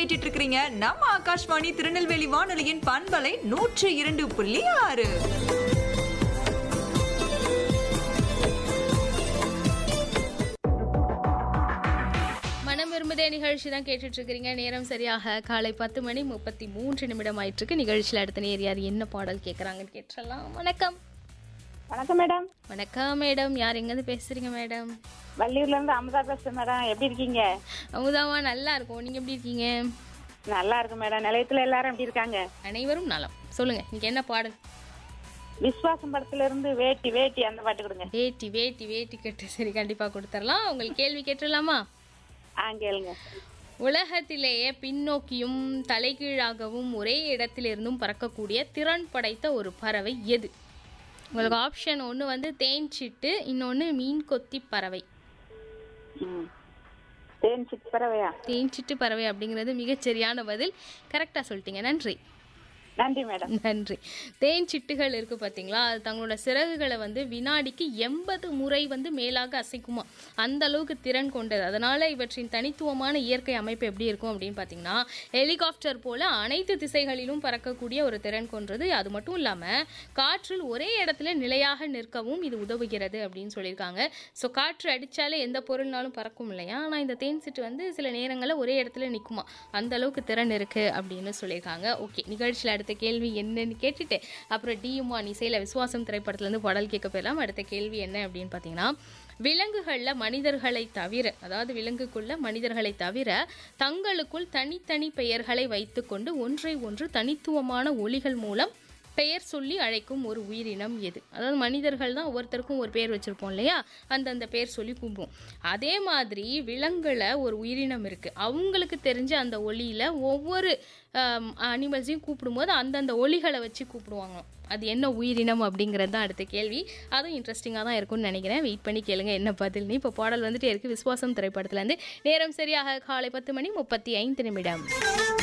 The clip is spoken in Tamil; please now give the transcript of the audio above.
கேட்டுட்டு இருக்கிறீங்க நம்ம ஆகாஷ்வாணி திருநெல்வேலி வானொலியின் பண்பலை நூற்று இரண்டு புள்ளி ஆறு மனம் விரும்புதே நிகழ்ச்சி தான் கேட்டுட்டு இருக்கிறீங்க நேரம் சரியாக காலை பத்து மணி முப்பத்தி மூன்று நிமிடம் ஆயிட்டு இருக்கு நிகழ்ச்சியில் அடுத்த நேர் யார் என்ன பாடல் கேட்குறாங்கன்னு கேட்டுடலாம் வணக்கம் வணக்கம் மேடம் வணக்கம் மேடம் யார் எங்கேருந்து பேசுறீங்க மேடம் வள்ளியூர்ல இருந்து அமுதா பேசுறேன் மேடம் எப்படி இருக்கீங்க அமுதாவா நல்லா இருக்கும் நீங்க எப்படி இருக்கீங்க நல்லா இருக்கு மேடம் நிலையத்துல எல்லாரும் எப்படி இருக்காங்க அனைவரும் நலம் சொல்லுங்க நீங்க என்ன பாடல் விஸ்வாசம் படத்துல இருந்து வேட்டி வேட்டி அந்த பாட்டு கொடுங்க வேட்டி வேட்டி வேட்டி கட்டு சரி கண்டிப்பா கொடுத்துடலாம் உங்களுக்கு கேள்வி கேட்டுடலாமா ஆ கேளுங்க உலகத்திலேயே பின்னோக்கியும் தலைகீழாகவும் ஒரே இடத்திலிருந்தும் பறக்கக்கூடிய திறன் படைத்த ஒரு பறவை எது உங்களுக்கு ஆப்ஷன் ஒன்று வந்து தேன்சிட்டு இன்னொன்று மீன் கொத்தி பறவை ம். தேன் சிற்பறவையா தேன்சிட்டு பறவை அப்படிங்கிறது மிகச்சரியான பதில் கரெக்டாக சொல்லிட்டீங்க நன்றி நன்றி மேடம் நன்றி தேன் சிட்டுகள் இருக்கு பார்த்தீங்களா அது தங்களோட சிறகுகளை வந்து வினாடிக்கு எண்பது முறை வந்து மேலாக அசைக்குமா அந்த அளவுக்கு திறன் கொண்டது அதனால இவற்றின் தனித்துவமான இயற்கை அமைப்பு எப்படி இருக்கும் அப்படின்னு பார்த்தீங்கன்னா ஹெலிகாப்டர் போல அனைத்து திசைகளிலும் பறக்கக்கூடிய ஒரு திறன் கொண்டது அது மட்டும் இல்லாமல் காற்றில் ஒரே இடத்துல நிலையாக நிற்கவும் இது உதவுகிறது அப்படின்னு சொல்லியிருக்காங்க ஸோ காற்று அடித்தாலே எந்த பொருள்னாலும் பறக்கும் இல்லையா ஆனால் இந்த தேன் சிட்டு வந்து சில நேரங்களில் ஒரே இடத்துல நிற்குமா அந்த அளவுக்கு திறன் இருக்கு அப்படின்னு சொல்லியிருக்காங்க ஓகே நிகழ்ச்சியில் அடுத்த கேள்வி என்னன்னு கேட்டுட்டு அப்புறம் டியுமான் இசையில் விசுவாசம் திரைப்படத்துலேருந்து பாடல் கேட்க போயிடலாம் அடுத்த கேள்வி என்ன அப்படின்னு பார்த்தீங்கன்னா விலங்குகளில் மனிதர்களை தவிர அதாவது விலங்குக்குள்ள மனிதர்களை தவிர தங்களுக்குள் தனித்தனி பெயர்களை வைத்துக்கொண்டு ஒன்றை ஒன்று தனித்துவமான ஒலிகள் மூலம் பெயர் சொல்லி அழைக்கும் ஒரு உயிரினம் எது அதாவது மனிதர்கள் தான் ஒவ்வொருத்தருக்கும் ஒரு பேர் வச்சுருப்போம் இல்லையா அந்தந்த பேர் சொல்லி கூப்பிடுவோம் அதே மாதிரி விலங்குல ஒரு உயிரினம் இருக்குது அவங்களுக்கு தெரிஞ்ச அந்த ஒலியில் ஒவ்வொரு அனிமல்ஸையும் கூப்பிடும்போது அந்தந்த ஒலிகளை வச்சு கூப்பிடுவாங்க அது என்ன உயிரினம் அப்படிங்கிறது தான் அடுத்த கேள்வி அதுவும் இன்ட்ரெஸ்டிங்காக தான் இருக்கும்னு நினைக்கிறேன் வெயிட் பண்ணி கேளுங்க என்ன பதில்னு இப்போ பாடல் வந்துட்டே இருக்குது விஸ்வாசம் திரைப்படத்துலேருந்து நேரம் சரியாக காலை பத்து மணி முப்பத்தி ஐந்து நிமிடம்